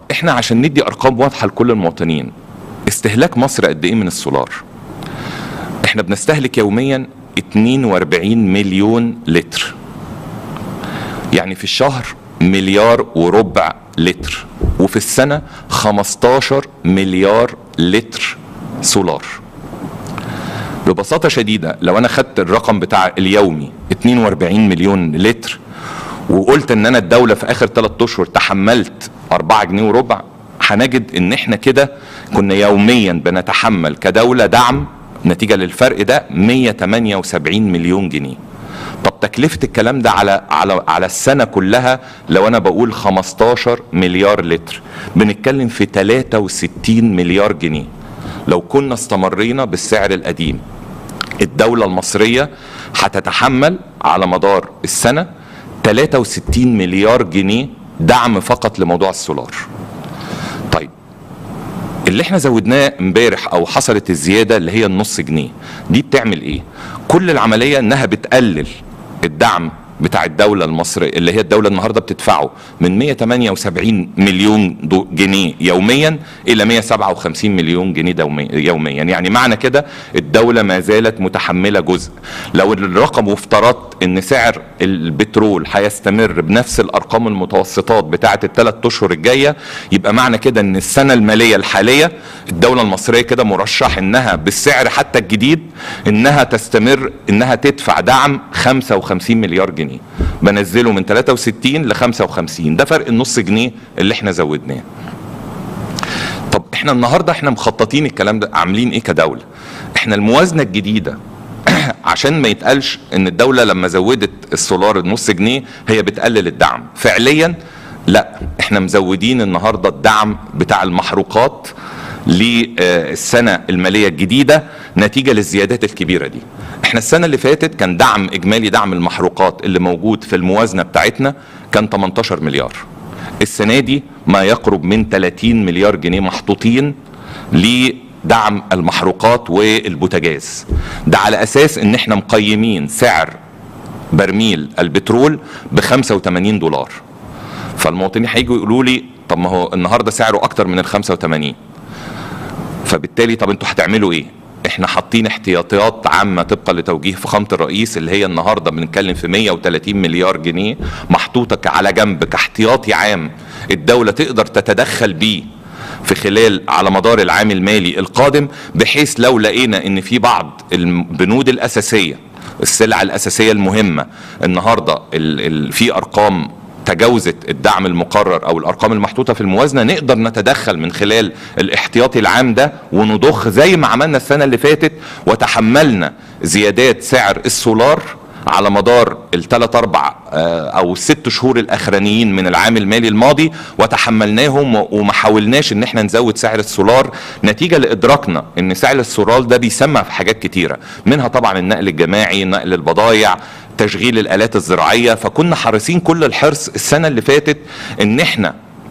احنا عشان ندي ارقام واضحه لكل المواطنين استهلاك مصر قد ايه من السولار احنا بنستهلك يوميا 42 مليون لتر يعني في الشهر مليار وربع لتر وفي السنة 15 مليار لتر سولار ببساطة شديدة لو أنا خدت الرقم بتاع اليومي 42 مليون لتر وقلت ان انا الدولة في اخر 3 اشهر تحملت 4 جنيه وربع هنجد ان احنا كده كنا يوميا بنتحمل كدولة دعم نتيجة للفرق ده 178 مليون جنيه طب تكلفة الكلام ده على على على السنة كلها لو أنا بقول 15 مليار لتر بنتكلم في 63 مليار جنيه لو كنا استمرينا بالسعر القديم الدولة المصرية هتتحمل على مدار السنة 63 مليار جنيه دعم فقط لموضوع السولار طيب اللي احنا زودناه امبارح او حصلت الزياده اللي هي النص جنيه دي بتعمل ايه كل العمليه انها بتقلل الدعم بتاع الدولة المصرية اللي هي الدولة النهاردة بتدفعه من 178 مليون دو- جنيه يوميا إلى 157 مليون جنيه دومي- يوميا يعني معنى كده الدولة ما زالت متحملة جزء لو الرقم وافترضت ان سعر البترول هيستمر بنفس الارقام المتوسطات بتاعه الثلاث اشهر الجايه يبقى معنى كده ان السنه الماليه الحاليه الدوله المصريه كده مرشح انها بالسعر حتى الجديد انها تستمر انها تدفع دعم 55 مليار جنيه بنزله من 63 ل 55 ده فرق النص جنيه اللي احنا زودناه طب احنا النهارده احنا مخططين الكلام ده عاملين ايه كدوله احنا الموازنه الجديده عشان ما يتقالش ان الدوله لما زودت السولار النص جنيه هي بتقلل الدعم فعليا لا احنا مزودين النهارده الدعم بتاع المحروقات للسنه الماليه الجديده نتيجه للزيادات الكبيره دي احنا السنه اللي فاتت كان دعم اجمالي دعم المحروقات اللي موجود في الموازنه بتاعتنا كان 18 مليار السنه دي ما يقرب من 30 مليار جنيه محطوطين لدعم المحروقات والبوتاجاز ده على اساس ان احنا مقيمين سعر برميل البترول ب 85 دولار فالمواطنين هيجوا يقولوا لي طب ما هو النهارده سعره اكتر من ال 85 فبالتالي طب انتوا هتعملوا ايه؟ احنا حاطين احتياطات عامه طبقا لتوجيه فخامه الرئيس اللي هي النهارده بنتكلم في 130 مليار جنيه محطوطه على جنب كاحتياطي عام الدوله تقدر تتدخل بيه في خلال على مدار العام المالي القادم بحيث لو لقينا ان في بعض البنود الاساسيه السلع الاساسيه المهمه النهارده ال ال في ارقام تجاوزت الدعم المقرر او الارقام المحطوطه في الموازنه نقدر نتدخل من خلال الاحتياطي العام ده ونضخ زي ما عملنا السنه اللي فاتت وتحملنا زيادات سعر السولار على مدار الثلاث اربع آه، او الست شهور الاخرانيين من العام المالي الماضي وتحملناهم و- وما حاولناش ان احنا نزود سعر السولار نتيجه لادراكنا ان سعر السولار ده بيسمع في حاجات كتيره منها طبعا النقل الجماعي نقل البضائع تشغيل الالات الزراعيه فكنا حريصين كل الحرص السنه اللي فاتت ان احنا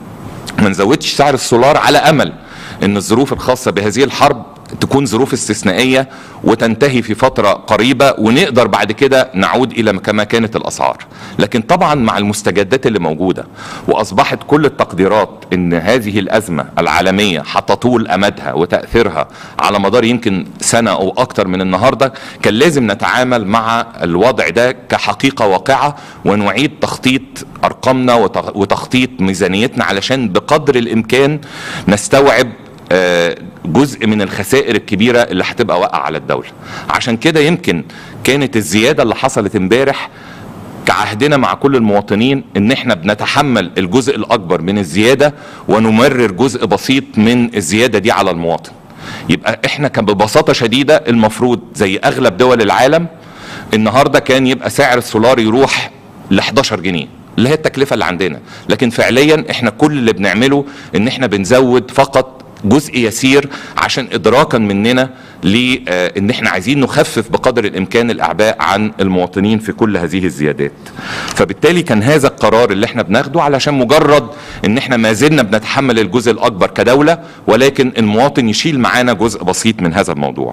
ما نزودش سعر السولار على امل ان الظروف الخاصه بهذه الحرب تكون ظروف استثنائيه وتنتهي في فتره قريبه ونقدر بعد كده نعود الى كما كانت الاسعار لكن طبعا مع المستجدات اللي موجوده واصبحت كل التقديرات ان هذه الازمه العالميه هتطول امدها وتاثيرها على مدار يمكن سنه او اكتر من النهارده كان لازم نتعامل مع الوضع ده كحقيقه واقعه ونعيد تخطيط ارقامنا وتخ- وتخطيط ميزانيتنا علشان بقدر الامكان نستوعب آه، جزء من الخسائر الكبيره اللي هتبقى واقعه على الدوله عشان كده يمكن كانت الزياده اللي حصلت امبارح كعهدنا مع كل المواطنين ان احنا بنتحمل الجزء الاكبر من الزياده ونمرر جزء بسيط من الزياده دي على المواطن يبقى احنا كان ببساطه شديده المفروض زي اغلب دول العالم النهارده كان يبقى سعر السولار يروح ل 11 جنيه اللي هي التكلفه اللي عندنا لكن فعليا احنا كل اللي بنعمله ان احنا بنزود فقط جزء يسير عشان ادراكا مننا لان احنا عايزين نخفف بقدر الامكان الاعباء عن المواطنين في كل هذه الزيادات فبالتالي كان هذا القرار اللي احنا بناخده علشان مجرد ان احنا ما زلنا بنتحمل الجزء الاكبر كدوله ولكن المواطن يشيل معانا جزء بسيط من هذا الموضوع